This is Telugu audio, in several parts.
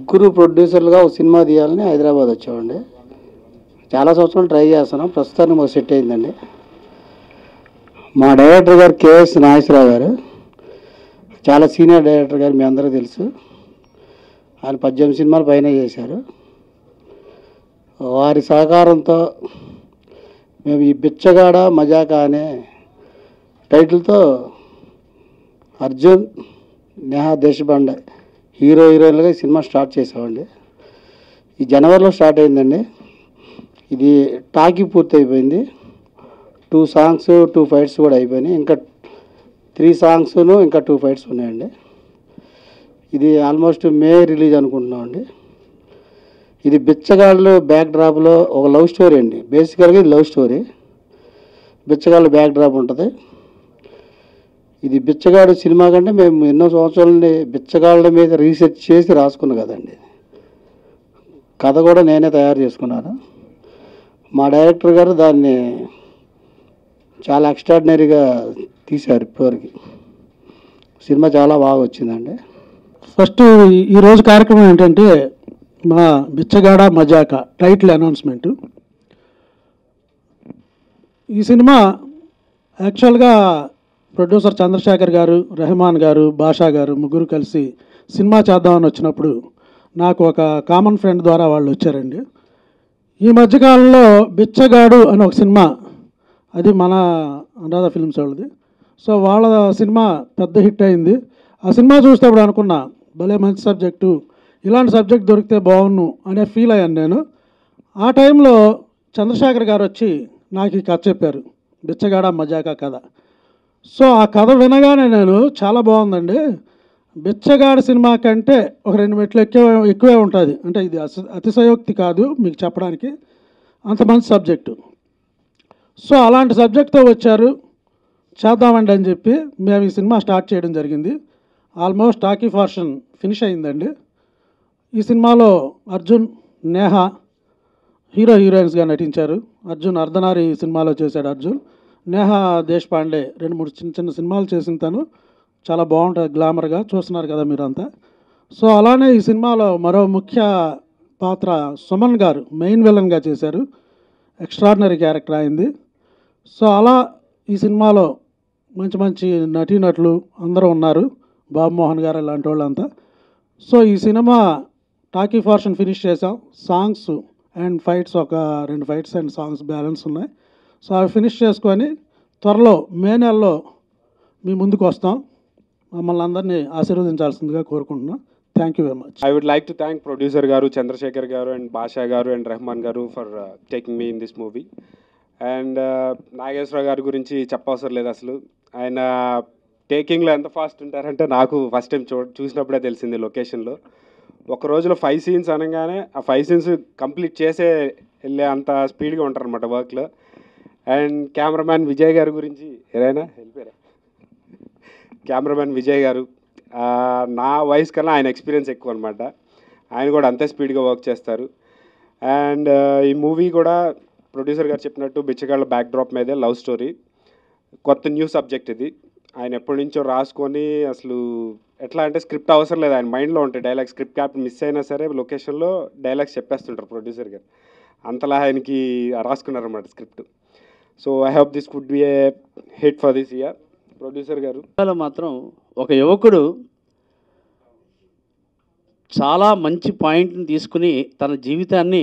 ముగ్గురు ప్రొడ్యూసర్లుగా ఒక సినిమా తీయాలని హైదరాబాద్ వచ్చామండి చాలా సంవత్సరాలు ట్రై చేస్తున్నాం ప్రస్తుతానికి మాకు సెట్ అయిందండి మా డైరెక్టర్ గారు కేఎస్ నాగేశ్వరరావు గారు చాలా సీనియర్ డైరెక్టర్ గారు మీ అందరికీ తెలుసు ఆయన పద్దెనిమిది సినిమాలు పైన చేశారు వారి సహకారంతో మేము ఈ బిచ్చగాడ మజాకా అనే టైటిల్తో అర్జున్ నేహా దేశబండ హీరో హీరోయిన్లుగా ఈ సినిమా స్టార్ట్ చేసామండి ఈ జనవరిలో స్టార్ట్ అయిందండి ఇది టాకీ పూర్తి అయిపోయింది టూ సాంగ్స్ టూ ఫైట్స్ కూడా అయిపోయినాయి ఇంకా త్రీ సాంగ్స్ను ఇంకా టూ ఫైట్స్ ఉన్నాయండి ఇది ఆల్మోస్ట్ మే రిలీజ్ అనుకుంటున్నామండి ఇది బిచ్చగాళ్ళు బ్యాక్ డ్రాప్లో ఒక లవ్ స్టోరీ అండి బేసికల్గా ఇది లవ్ స్టోరీ బిచ్చగాళ్ళు బ్యాక్ డ్రాప్ ఉంటుంది ఇది బిచ్చగాడు సినిమా కంటే మేము ఎన్నో సంవత్సరాల నుండి బిచ్చగాళ్ళ మీద రీసెర్చ్ చేసి రాసుకున్న కదండి కథ కూడా నేనే తయారు చేసుకున్నాను మా డైరెక్టర్ గారు దాన్ని చాలా ఎక్స్ట్రాడినరీగా తీశారు ఇప్పటివరకు సినిమా చాలా బాగా వచ్చిందండి ఫస్ట్ ఈ- ఈ రోజు కార్యక్రమం ఏంటంటే మా బిచ్చగాడ మజాక టైటిల్ అనౌన్స్మెంట్ ఈ సినిమా యాక్చువల్గా ప్రొడ్యూసర్ చంద్రశేఖర్ గారు రెహమాన్ గారు బాషా గారు ముగ్గురు కలిసి సినిమా చేద్దామని వచ్చినప్పుడు నాకు ఒక కామన్ ఫ్రెండ్ ద్వారా వాళ్ళు వచ్చారండి ఈ మధ్యకాలంలో బిచ్చగాడు అని ఒక సినిమా అది మన అనురాధ ఫిల్మ్స్ వాళ్ళది సో వాళ్ళ సినిమా పెద్ద హిట్ అయింది ఆ సినిమా చూసేటప్పుడు అనుకున్నా భలే మంచి సబ్జెక్టు ఇలాంటి సబ్జెక్ట్ దొరికితే బాగున్ను అనే ఫీల్ అయ్యాను నేను ఆ టైంలో చంద్రశేఖర్ గారు వచ్చి నాకు ఈ కథ చెప్పారు బిచ్చగాడ మజాకా కథ సో ఆ కథ వినగానే నేను చాలా బాగుందండి బిచ్చగాడ సినిమా కంటే ఒక రెండు మెట్లు ఎక్కువ ఎక్కువే ఉంటుంది అంటే ఇది అస- అతిశయోక్తి కాదు మీకు చెప్పడానికి అంత మంచి సబ్జెక్టు సో అలాంటి సబ్జెక్ట్తో వచ్చారు చేద్దామండి అని చెప్పి మేము ఈ సినిమా స్టార్ట్ చేయడం జరిగింది ఆల్మోస్ట్ టాకీ ఫార్షన్ ఫినిష్ అయిందండి ఈ సినిమాలో అర్జున్ నేహ హీరో హీరోయిన్స్గా నటించారు అర్జున్ అర్ధనారి సినిమాలో చేశాడు అర్జున్ నేహ దేశపాండే రెండు మూడు చిన్న చిన్న సినిమాలు చేసిన తను చాలా బాగుంటుంది గ్లామర్గా చూస్తున్నారు కదా మీరంతా సో అలానే ఈ సినిమాలో మరో ముఖ్య పాత్ర సుమన్ గారు మెయిన్ విలన్గా చేశారు ఎక్స్ట్రాడినరీ క్యారెక్టర్ అయింది సో అలా ఈ సినిమాలో మంచి మంచి నటీనటులు అందరూ ఉన్నారు బాబు మోహన్ గారు ఇలాంటి వాళ్ళంతా సో ఈ సినిమా టాకీ ఫార్షన్ ఫినిష్ చేసాం సాంగ్స్ అండ్ ఫైట్స్ ఒక రెండు ఫైట్స్ అండ్ సాంగ్స్ బ్యాలెన్స్ ఉన్నాయి సో అవి ఫినిష్ చేసుకొని త్వరలో మే నెలలో మీ ముందుకు వస్తాం మమ్మల్ని అందరినీ ఆశీర్వదించాల్సిందిగా కోరుకుంటున్నాం thank you very much I would like to thank producer Garu, Chandrasekhar Garu, and Basha Garu and Rahman Garu for uh, taking me in this movie. And Nageswara గారి గురించి చెప్పవసరం లేదు అసలు ఆయన టేకింగ్లో ఎంత ఫాస్ట్ ఉంటారంటే నాకు ఫస్ట్ టైం చూ చూసినప్పుడే తెలిసింది లొకేషన్లో ఒక రోజులో ఫైవ్ సీన్స్ అనగానే ఆ ఫైవ్ సీన్స్ కంప్లీట్ చేసే వెళ్ళే అంత స్పీడ్గా ఉంటారు అనమాట వర్క్లో అండ్ కెమెరామ్యాన్ విజయ్ గారి గురించి ఏదైనా వెళ్ళిపోయారా కెమెరామ్యాన్ విజయ్ గారు ఆ, నా వయసు కన్నా ఆయన ఎక్స్పీరియన్స్ ఎక్కువ అనమాట ఆయన కూడా అంతే స్పీడ్గా వర్క్ చేస్తారు అండ్ ఈ మూవీ కూడా ప్రొడ్యూసర్ గారు చెప్పినట్టు బిచ్చగాళ్ళ బ్యాక్ డ్రాప్ మీదే లవ్ స్టోరీ కొత్త న్యూ సబ్జెక్ట్ ఇది ఆయన ఎప్పటి నుంచో రాసుకొని అసలు ఎట్లా అంటే స్క్రిప్ట్ అవసరం లేదు ఆయన మైండ్లో ఉంటాయి డైలాగ్ స్క్రిప్ట్ క్యాప్ మిస్ అయినా సరే లొకేషన్లో డైలాగ్స్ చెప్పేస్తుంటారు ప్రొడ్యూసర్ గారు అంతలా ఆయనకి రాసుకున్నారన్నమాట script so I hope this could be a hit for this year producer garu సినిమాలో మాత్రం ఒక యువకుడు చాలా మంచి పాయింట్ని తీసుకుని తన జీవితాన్ని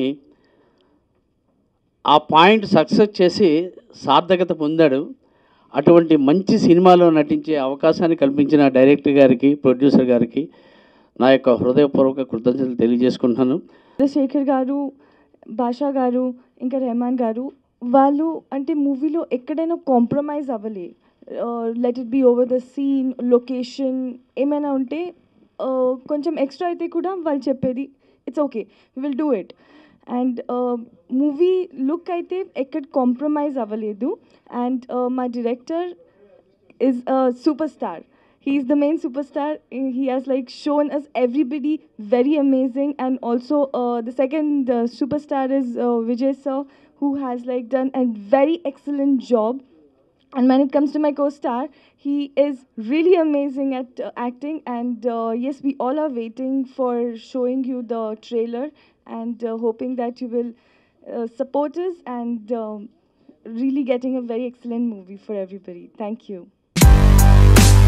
ఆ పాయింట్ సక్సెస్ చేసి సార్థకత పొందాడు అటువంటి మంచి సినిమాలో నటించే అవకాశాన్ని కల్పించిన డైరెక్టర్ గారికి ప్రొడ్యూసర్ గారికి నా యొక్క హృదయపూర్వక కృతజ్ఞతలు తెలియజేసుకుంటున్నాను చంద్రశేఖర్ గారు భాషా గారు ఇంకా రెహమాన్ గారు వాళ్ళు అంటే మూవీలో ఎక్కడైనా కాంప్రమైజ్ అవ్వలే let it be over the scene location ఏమైనా ఉంటే uh, కొంచెం ఎక్స్ట్రా అయితే కూడా వాళ్ళు చెప్పేది it's okay will do it and movie look అయితే ఎక్కడ కాంప్రమైజ్ అవ్వలేదు అండ్ మా director is a superstar. He's the main superstar. He has like shown us everybody very amazing, and also uh, the second uh, superstar is uh, Vijay sir, who has like done a very excellent job. And when it comes to my co-star, he is really amazing at uh, acting. And uh, yes, we all are waiting for showing you the trailer and uh, hoping that you will uh, support us and um, really getting a very excellent movie for everybody. Thank you.